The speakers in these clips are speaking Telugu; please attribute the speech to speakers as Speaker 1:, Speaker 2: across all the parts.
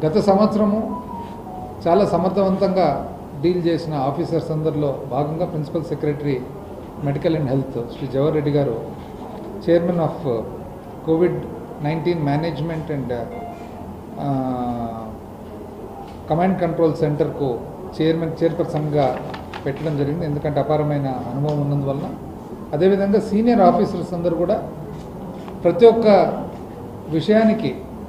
Speaker 1: గత సంవత్సరము చాలా సమర్థవంతంగా డీల్ చేసిన ఆఫీసర్స్ అందరిలో భాగంగా principal secretary medical and health Shri Jawahar Reddy గారు chairman of COVID nineteen management and command control సెంటర్కు చైర్మన్ చైర్పర్సన్గా పెట్టడం జరిగింది ఎందుకంటే అపారమైన అనుభవం ఉన్నందువలన అదేవిధంగా సీనియర్ ఆఫీసర్స్ అందరూ కూడా ప్రతి ఒక్క విషయానికి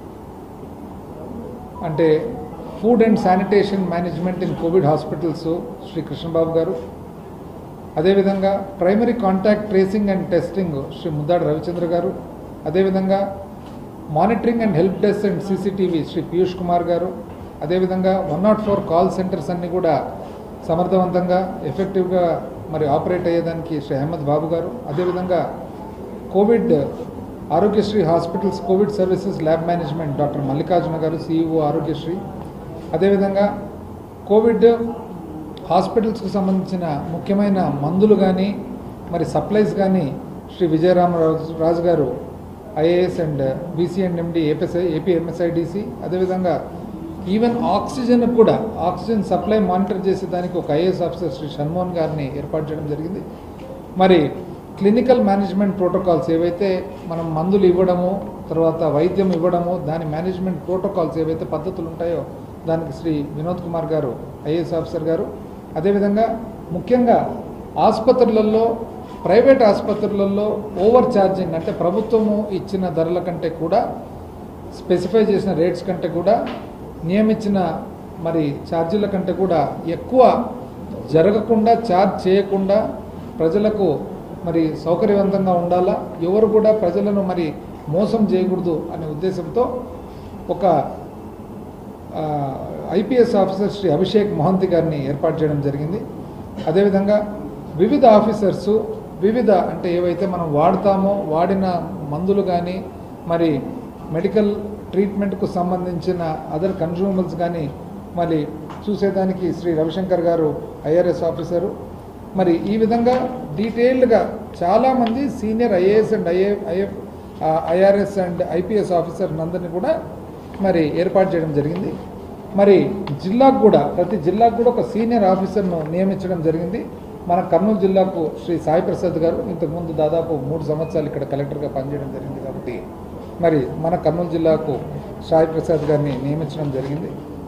Speaker 1: అంటే food and sanitation management in COVID hospitals Shri Krishnababu గారు అదేవిధంగా primary contact tracing and testing Shri Muddadu Ravichandra గారు అదేవిధంగా monitoring and help desk and CCTV Shri Piyush Kumar గారు అదేవిధంగా one nought four call centres అన్నీ కూడా సమర్థవంతంగా ఎఫెక్టివ్గా మరి ఆపరేట్ అయ్యేదానికి శ్రీ అహ్మద్ బాబు గారు అదేవిధంగా COVID Aarogyasri hospitals COVID services lab management doctor Mallikarjuna గారు సిఇఓ ఆరోగ్యశ్రీ అదేవిధంగా కోవిడ్ హాస్పిటల్స్కు సంబంధించిన ముఖ్యమైన మందులు కానీ మరి సప్లైస్ కానీ శ్రీ విజయరామరాజు రాజు గారు IAS and BC and MD APSI AP MSIDC అదేవిధంగా ఈవెన్ ఆక్సిజన్ కూడా ఆక్సిజన్ సప్లై మానిటర్ చేసేదానికి ఒక ఐఏఎస్ ఆఫీసర్ శ్రీ షణ్మోహన్ గారిని ఏర్పాటు చేయడం జరిగింది మరి క్లినికల్ మేనేజ్మెంట్ ప్రోటోకాల్స్ ఏవైతే మనం మందులు ఇవ్వడము తర్వాత వైద్యం ఇవ్వడము దాని మేనేజ్మెంట్ ప్రోటోకాల్స్ ఏవైతే పద్ధతులు ఉంటాయో దానికి శ్రీ వినోద్ కుమార్ గారు ఐఏఎస్ ఆఫీసర్ గారు అదేవిధంగా ముఖ్యంగా ఆసుపత్రులలో ప్రైవేట్ ఆసుపత్రులలో ఓవర్ ఛార్జింగ్ అంటే ప్రభుత్వము ఇచ్చిన ధరల కంటే కూడా స్పెసిఫై చేసిన రేట్స్ కంటే కూడా నియమించిన మరి ఛార్జీల కంటే కూడా ఎక్కువ జరగకుండా ఛార్జ్ చేయకుండా ప్రజలకు మరి సౌకర్యవంతంగా ఉండాలా ఎవరు కూడా ప్రజలను మరి మోసం చేయకూడదు అనే ఉద్దేశంతో ఒక ఐపీఎస్ ఆఫీసర్ శ్రీ అభిషేక్ మహంతి గారిని ఏర్పాటు చేయడం జరిగింది అదేవిధంగా వివిధ ఆఫీసర్సు వివిధ అంటే ఏవైతే మనం వాడతామో వాడిన మందులు కానీ మరి మెడికల్ ట్రీట్మెంట్కు సంబంధించిన అదర్ కన్జ్యూమబుల్స్ కానీ మరి చూసేదానికి శ్రీ రవిశంకర్ గారు ఐఆర్ఎస్ ఆఫీసరు మరి ఈ విధంగా డీటెయిల్డ్గా చాలామంది senior IAS and IA IF IRS and IPS officer అందరినీ కూడా మరి ఏర్పాటు చేయడం జరిగింది మరి జిల్లాకు కూడా ప్రతి జిల్లాకు కూడా ఒక సీనియర్ ఆఫీసర్ను నియమించడం జరిగింది మన కర్నూలు జిల్లాకు శ్రీ సాయి ప్రసాద్ గారు ఇంతకుముందు దాదాపు మూడు సంవత్సరాలు ఇక్కడ కలెక్టర్గా పనిచేయడం జరిగింది కాబట్టి మరి మన కర్నూలు జిల్లాకు సాయి ప్రసాద్ గారిని నియమించడం జరిగింది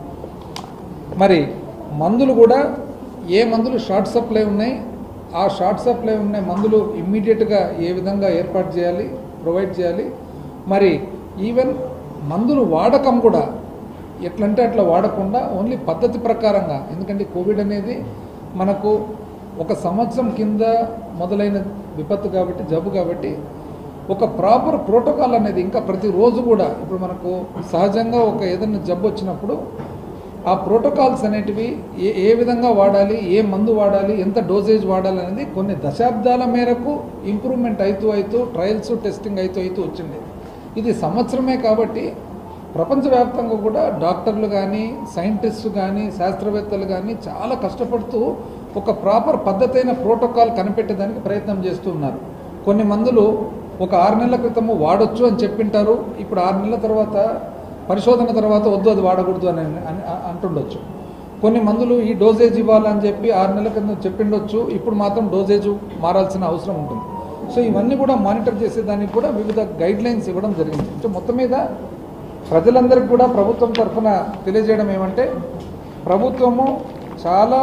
Speaker 1: మరి మందులు కూడా ఏ మందులు షార్ట్ సప్లై ఉన్నాయి ఆ షార్ట్ సప్లై ఉన్న మందులు ఇమ్మీడియట్గా ఏ విధంగా ఏర్పాటు చేయాలి ప్రొవైడ్ చేయాలి మరి ఈవెన్ మందులు వాడకం కూడా ఎట్లంటే అట్లా వాడకుండా ఓన్లీ పద్ధతి ప్రకారంగా ఎందుకంటే కోవిడ్ అనేది మనకు ఒక సంవత్సరం కింద మొదలైన విపత్తు కాబట్టి జబ్బు కాబట్టి ఒక ప్రాపర్ ప్రోటోకాల్ అనేది ఇంకా ప్రతిరోజు కూడా ఇప్పుడు మనకు సహజంగా ఒక ఏదైనా జబ్బు వచ్చినప్పుడు ఆ ప్రోటోకాల్స్ అనేటివి ఏ ఏ విధంగా వాడాలి ఏ మందు వాడాలి ఎంత డోసేజ్ వాడాలి అనేది కొన్ని దశాబ్దాల మేరకు ఇంప్రూవ్మెంట్ అవుతూ అవుతూ ట్రయల్స్ టెస్టింగ్ అవుతూ అవుతూ వచ్చింది ఇది సంవత్సరమే కాబట్టి ప్రపంచవ్యాప్తంగా కూడా డాక్టర్లు కానీ సైంటిస్టు కానీ శాస్త్రవేత్తలు కానీ చాలా కష్టపడుతూ ఒక ప్రాపర్ పద్ధతైన ప్రోటోకాల్ కనిపెట్టేదానికి ప్రయత్నం చేస్తూ ఉన్నారు కొన్ని మందులు ఒక ఆరు నెలల క్రితము వాడొచ్చు అని చెప్పింటారు ఇప్పుడు ఆరు నెలల తర్వాత పరిశోధన తర్వాత వద్దు అది వాడకూడదు అని అని- అంటుండొచ్చు కొన్ని మందులు ఈ డోసేజ్ ఇవ్వాలని చెప్పి ఆరు నెలల కింద చెప్పిండొచ్చు ఇప్పుడు మాత్రం డోసేజ్ మారాల్సిన అవసరం ఉంటుంది సో ఇవన్నీ కూడా మానిటర్ చేసేదానికి కూడా వివిధ గైడ్ లైన్స్ ఇవ్వడం జరిగింది అంటే మొత్తం మీద ప్రజలందరికీ కూడా ప్రభుత్వం తరఫున తెలియజేయడం ఏమంటే ప్రభుత్వము చాలా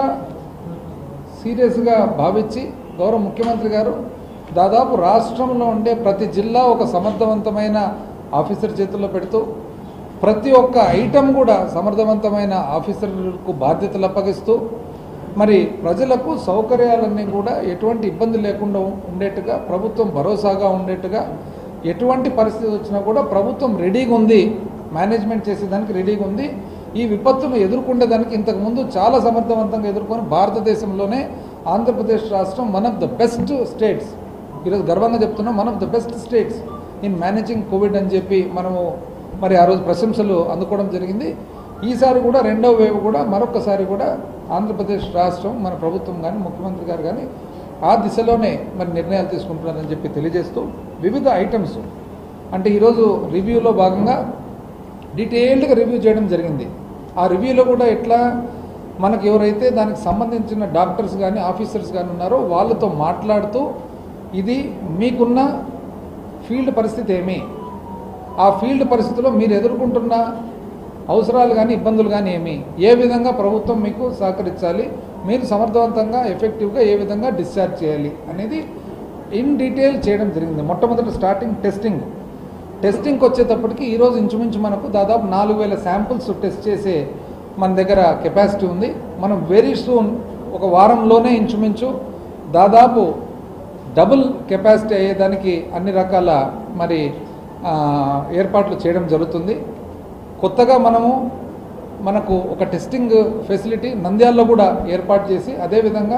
Speaker 1: సీరియస్గా భావించి గౌరవ ముఖ్యమంత్రి గారు దాదాపు రాష్ట్రంలో ఉండే ప్రతి జిల్లా ఒక సమర్థవంతమైన ఆఫీసర్ చేతుల్లో పెడుతూ ప్రతి ఒక్క ఐటెం కూడా సమర్థవంతమైన ఆఫీసర్కు బాధ్యతలు అప్పగిస్తూ మరి ప్రజలకు సౌకర్యాలన్నీ కూడా ఎటువంటి ఇబ్బంది లేకుండా ఉండేట్టుగా ప్రభుత్వం భరోసాగా ఉండేట్టుగా ఎటువంటి పరిస్థితి వచ్చినా కూడా ప్రభుత్వం రెడీగా ఉంది మేనేజ్మెంట్ చేసేదానికి రెడీగా ఉంది ఈ విపత్తును ఎదుర్కొనేదానికి ఇంతకుముందు చాలా సమర్థవంతంగా ఎదుర్కొని భారతదేశంలోనే ఆంధ్రప్రదేశ్ రాష్ట్రం one of the best states ఈరోజు గర్వంగా చెప్తున్నాం one of the best states in managing COVID అని చెప్పి మనము మరి ఆ రోజు ప్రశంసలు అందుకోవడం జరిగింది ఈసారి కూడా రెండో వేవ్ కూడా మరొకసారి కూడా ఆంధ్రప్రదేశ్ రాష్ట్రం మన ప్రభుత్వం కానీ ముఖ్యమంత్రి గారు కానీ ఆ దిశలోనే మరి నిర్ణయాలు తీసుకుంటున్నారని చెప్పి తెలియజేస్తూ వివిధ ఐటమ్స్ అంటే ఈరోజు రివ్యూలో భాగంగా డీటెయిల్డ్గా రివ్యూ చేయడం జరిగింది ఆ రివ్యూలో కూడా ఎట్లా మనకు ఎవరైతే దానికి సంబంధించిన డాక్టర్స్ కానీ ఆఫీసర్స్ కానీ ఉన్నారో వాళ్ళతో మాట్లాడుతూ ఇది మీకున్న ఫీల్డ్ పరిస్థితి ఏమి ఆ ఫీల్డ్ పరిస్థితిలో మీరు ఎదుర్కొంటున్న అవసరాలు కానీ ఇబ్బందులు కానీ ఏమి ఏ విధంగా ప్రభుత్వం మీకు సహకరించాలి మీరు సమర్థవంతంగా ఎఫెక్టివ్గా ఏ విధంగా డిశ్చార్జ్ చేయాలి అనేది ఇన్ డీటెయిల్ చేయడం జరిగింది మొట్టమొదటి స్టార్టింగ్ టెస్టింగ్ టెస్టింగ్కి వచ్చేటప్పటికి ఈరోజు ఇంచుమించు మనకు దాదాపు నాలుగు వేల శాంపుల్స్ టెస్ట్ చేసే మన దగ్గర కెపాసిటీ ఉంది మనం వెరీ సూన్ ఒక వారంలోనే ఇంచుమించు దాదాపు డబుల్ కెపాసిటీ అయ్యేదానికి అన్ని రకాల మరి ఆ, ఏర్పాట్లు చేయడం జరుగుతుంది కొత్తగా మనము మనకు ఒక టెస్టింగ్ ఫెసిలిటీ నంద్యాలలో కూడా ఏర్పాటు చేసి అదేవిధంగా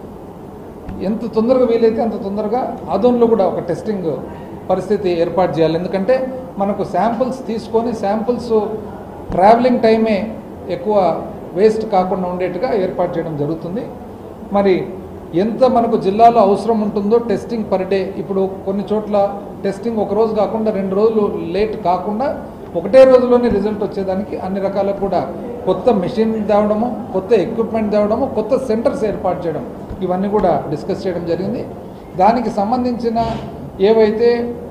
Speaker 1: ఎంత తొందరగా వీలైతే అంత తొందరగా ఆదోన్లో కూడా ఒక టెస్టింగ్ పరిస్థితి ఏర్పాటు చేయాలి ఎందుకంటే మనకు శాంపుల్స్ తీసుకొని శాంపుల్స్ ట్రావెలింగ్ టైమే ఎక్కువ వేస్ట్ కాకుండా ఉండేట్టుగా ఏర్పాటు చేయడం జరుగుతుంది మరి ఎంత మనకు జిల్లాలో అవసరం ఉంటుందో టెస్టింగ్ పర్ డే ఇప్పుడు కొన్ని చోట్ల టెస్టింగ్ ఒక రోజు కాకుండా రెండు రోజులు లేట్ కాకుండా ఒకటే రోజులోనే రిజల్ట్ వచ్చేదానికి అన్ని రకాల కూడా కొత్త మెషిన్ తేవడము కొత్త ఎక్విప్మెంట్ తేవడము కొత్త సెంటర్స్ ఏర్పాటు చేయడం ఇవన్నీ కూడా డిస్కస్ చేయడం జరిగింది దానికి సంబంధించిన ఏవైతే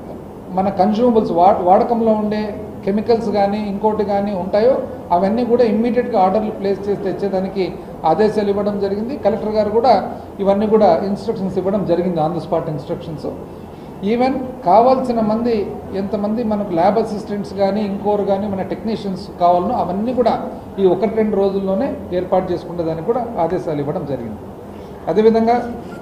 Speaker 1: మన కన్జ్యూమబుల్స్ వా వాడకంలో ఉండే కెమికల్స్ కానీ ఇంకోటి కానీ ఉంటాయో అవన్నీ కూడా ఇమ్మీడియట్గా ఆర్డర్లు ప్లేస్ చేసి తెచ్చేదానికి ఆదేశాలు ఇవ్వడం జరిగింది కలెక్టర్ గారు కూడా ఇవన్నీ కూడా ఇన్స్ట్రక్షన్స్ ఇవ్వడం జరిగింది on the spot instructions even కావాల్సిన మంది ఎంతమంది మనకు ల్యాబ్ అసిస్టెంట్స్ కానీ ఇంకోరు కానీ మన టెక్నీషియన్స్ కావాలనో అవన్నీ కూడా ఈ ఒకటి రెండు రోజుల్లోనే ఏర్పాటు చేసుకునే దానికి కూడా ఆదేశాలు ఇవ్వడం జరిగింది అదేవిధంగా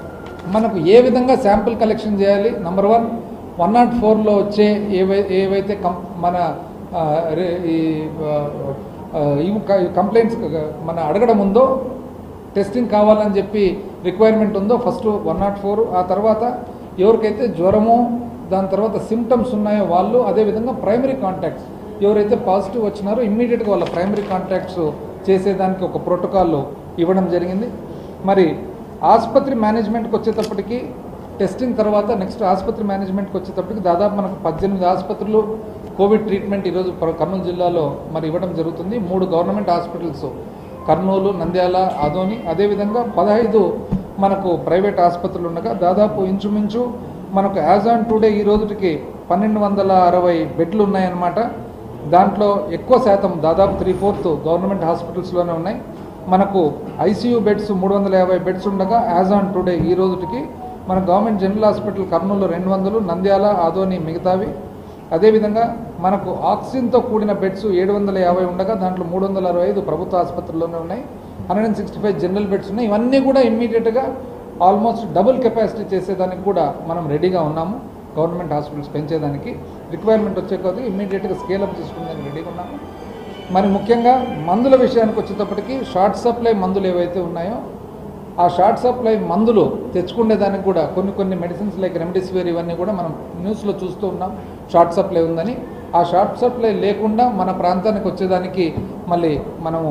Speaker 1: మనకు ఏ విధంగా శాంపిల్ కలెక్షన్ చేయాలి నంబర్ వన్ వన్ నాట్ ఫోర్లో వచ్చే ఏవై ఏవైతే కం మన ఆ, రే- ఈ ఆ, ఆ, ఇవి క- కంప్లైంట్స్ మన అడగడం ఉందో టెస్టింగ్ కావాలని చెప్పి రిక్వైర్మెంట్ ఉందో ఫస్ట్ వన్ నాట్ ఫోర్ ఆ తర్వాత ఎవరికైతే జ్వరము దాని తర్వాత సిమ్టమ్స్ ఉన్నాయో వాళ్ళు అదేవిధంగా ప్రైమరీ కాంటాక్ట్స్ ఎవరైతే పాజిటివ్ వచ్చినారో ఇమ్మీడియట్గా వాళ్ళ ప్రైమరీ కాంటాక్ట్స్ చేసేదానికి ఒక ప్రోటోకాల్ ఇవ్వడం జరిగింది మరి ఆసుపత్రి మేనేజ్మెంట్కి వచ్చేటప్పటికి టెస్టింగ్ తర్వాత నెక్స్ట్ ఆసుపత్రి మేనేజ్మెంట్కి వచ్చేటప్పటికి దాదాపు మనకు పద్దెనిమిది ఆసుపత్రులు కోవిడ్ ట్రీట్మెంట్ ఈరోజు ప్ర- కర్నూలు జిల్లాలో మరి ఇవ్వడం జరుగుతుంది మూడు గవర్నమెంట్ హాస్పిటల్స్ కర్నూలు నంద్యాల ఆదోని అదేవిధంగా పదహైదు మనకు ప్రైవేట్ ఆసుపత్రులు ఉండగా దాదాపు ఇంచుమించు మనకు యాజ్ ఆన్ టుడే ఈ రోజుకి పన్నెండు వందల అరవై బెడ్లు ఉన్నాయన్నమాట దాంట్లో ఎక్కువ శాతం దాదాపు త్రీ ఫోర్త్ గవర్నమెంట్ హాస్పిటల్స్లోనే ఉన్నాయి మనకు ఐసీయూ బెడ్స్ మూడు వందల యాభై బెడ్స్ ఉండగా యాజ్ ఆన్ టుడే ఈ రోజుకి మన గవర్నమెంట్ జనరల్ హాస్పిటల్ కర్నూలు రెండు వందలు నంద్యాల ఆదోని మిగతావి అదేవిధంగా మనకు ఆక్సిజన్తో కూడిన బెడ్స్ ఏడు వందల యాభై ఉండగా దాంట్లో మూడు వందల అరవై ఐదు ప్రభుత్వ ఆసుపత్రుల్లోనే ఉన్నాయి hundred and sixty five general beds ఉన్నాయి ఇవన్నీ కూడా ఇమ్మీడియట్గా ఆల్మోస్ట్ డబుల్ కెపాసిటీ చేసేదానికి కూడా మనం రెడీగా ఉన్నాము గవర్నమెంట్ హాస్పిటల్స్ పెంచేదానికి రిక్వైర్మెంట్ వచ్చే కొద్దీ ఇమ్మీడియట్గా స్కేలప్ చేసుకునేదానికి రెడీగా ఉన్నాము మరి ముఖ్యంగా మందుల విషయానికి వచ్చేటప్పటికి షార్ట్ సప్లై మందులు ఏవైతే ఉన్నాయో ఆ షార్ట్ సప్లై మందులు తెచ్చుకునేదానికి కూడా కొన్ని కొన్ని మెడిసిన్స్ లైక్ రెమ్డెసివిర్ ఇవన్నీ కూడా మనం న్యూస్లో చూస్తూ ఉన్నాం షార్ట్ సప్లై ఉందని ఆ షార్ట్ సప్లై లేకుండా మన ప్రాంతానికి వచ్చేదానికి మళ్ళీ మనము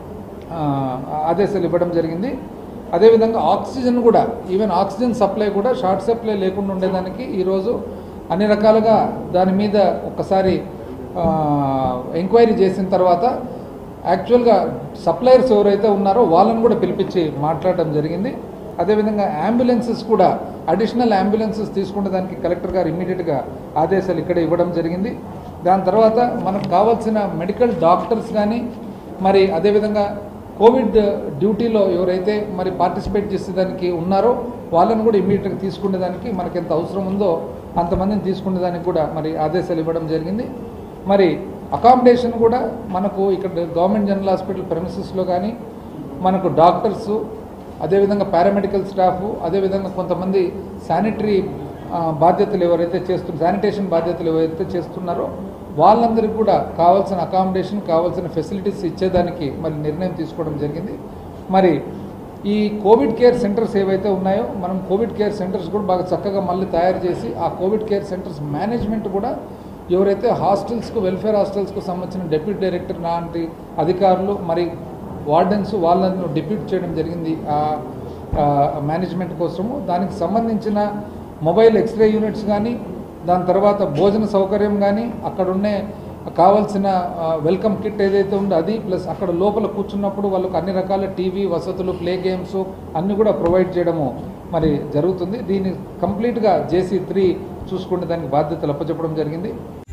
Speaker 1: ఆ, ఆదేశాలు ఇవ్వడం జరిగింది అదేవిధంగా ఆక్సిజన్ కూడా ఈవెన్ ఆక్సిజన్ సప్లై కూడా షార్ట్ సప్లై లేకుండా ఉండేదానికి ఈరోజు అన్ని రకాలుగా దాని మీద ఒక్కసారి ఎంక్వైరీ చేసిన తర్వాత యాక్చువల్గా సప్లయర్స్ ఎవరైతే ఉన్నారో వాళ్ళని కూడా పిలిపించి మాట్లాడడం జరిగింది అదేవిధంగా అంబులెన్సెస్ కూడా అడిషనల్ అంబులెన్సెస్ తీసుకునే దానికి కలెక్టర్ గారు ఇమ్మీడియట్గా ఆదేశాలు ఇక్కడ ఇవ్వడం జరిగింది దాని తర్వాత మనకు కావాల్సిన మెడికల్ డాక్టర్స్ కానీ మరి అదేవిధంగా కోవిడ్ డ్యూటీలో ఎవరైతే మరి పార్టిసిపేట్ చేసేదానికి ఉన్నారో వాళ్ళని కూడా ఇమ్మీడియట్గా తీసుకునేదానికి మనకి ఎంత అవసరం ఉందో అంతమందిని తీసుకునేదానికి కూడా మరి ఆదేశాలు ఇవ్వడం జరిగింది మరి అకామిడేషన్ కూడా మనకు ఇక్కడ గవర్నమెంట్ జనరల్ హాస్పిటల్ ప్రెమిసెస్లో కానీ మనకు డాక్టర్సు అదేవిధంగా పారామెడికల్ స్టాఫ్ అదేవిధంగా కొంతమంది శానిటరీ ఆ, బాధ్యతలు ఎవరైతే చేస్తున్న శానిటేషన్ బాధ్యతలు ఎవరైతే చేస్తున్నారో వాళ్ళందరికీ కూడా కావాల్సిన అకామిడేషన్ కావాల్సిన ఫెసిలిటీస్ ఇచ్చేదానికి మరి నిర్ణయం తీసుకోవడం జరిగింది మరి ఈ కోవిడ్ కేర్ సెంటర్స్ ఏవైతే ఉన్నాయో మనం కోవిడ్ కేర్ సెంటర్స్ కూడా బాగా చక్కగా మళ్ళీ తయారు చేసి ఆ కోవిడ్ కేర్ సెంటర్స్ మేనేజ్మెంట్ కూడా ఎవరైతే హాస్టల్స్కు వెల్ఫేర్ హాస్టల్స్కు సంబంధించిన డెప్యూటీ డైరెక్టర్ లాంటి అధికారులు మరి వార్డెన్స్ వాళ్ళను డిప్యూట్ చేయడం జరిగింది ఆ ఆ, మేనేజ్మెంట్ కోసము దానికి సంబంధించిన మొబైల్ ఎక్స్రే యూనిట్స్ కానీ దాని తర్వాత భోజన సౌకర్యం కానీ అక్కడ ఉండే కావాల్సిన ఆ, వెల్కమ్ కిట్ ఏదైతే ఉందో అది ప్లస్ అక్కడ లోపల కూర్చున్నప్పుడు వాళ్ళకు అన్ని రకాల టీవీ వసతులు ప్లే గేమ్స్ అన్నీ కూడా ప్రొవైడ్ చేయడము మరి జరుగుతుంది దీన్ని కంప్లీట్గా జేసీ త్రీ చూసుకుంటే దానికి బాధ్యతలు అప్పచెప్పడం జరిగింది